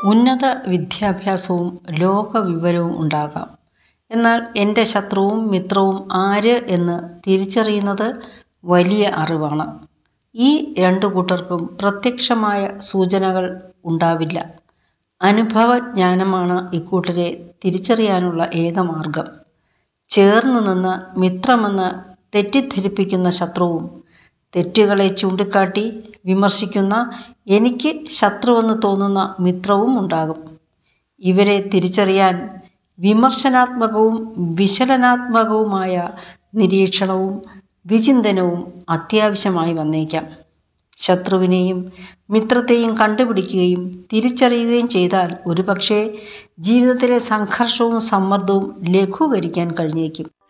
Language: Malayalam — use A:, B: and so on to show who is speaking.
A: ഉന്നത വിദ്യാഭ്യാസവും ലോകവിവരവും ഉണ്ടാകാം എന്നാൽ എൻ്റെ ശത്രുവും മിത്രവും ആര് എന്ന് തിരിച്ചറിയുന്നത് വലിയ അറിവാണ് ഈ രണ്ടു കൂട്ടർക്കും പ്രത്യക്ഷമായ സൂചനകൾ ഉണ്ടാവില്ല അനുഭവജ്ഞാനമാണ് ഇക്കൂട്ടരെ തിരിച്ചറിയാനുള്ള ഏക മാർഗം ചേർന്ന് നിന്ന് മിത്രമെന്ന് തെറ്റിദ്ധരിപ്പിക്കുന്ന ശത്രുവും തെറ്റുകളെ ചൂണ്ടിക്കാട്ടി വിമർശിക്കുന്ന എനിക്ക് ശത്രുവെന്ന് തോന്നുന്ന മിത്രവും ഉണ്ടാകും ഇവരെ തിരിച്ചറിയാൻ വിമർശനാത്മകവും വിശകലനാത്മകവുമായ നിരീക്ഷണവും വിചിന്തനവും അത്യാവശ്യമായി വന്നേക്കാം ശത്രുവിനെയും മിത്രത്തെയും കണ്ടുപിടിക്കുകയും തിരിച്ചറിയുകയും ചെയ്താൽ ഒരുപക്ഷേ ജീവിതത്തിലെ സംഘർഷവും സമ്മർദ്ദവും ലഘൂകരിക്കാൻ കഴിഞ്ഞേക്കും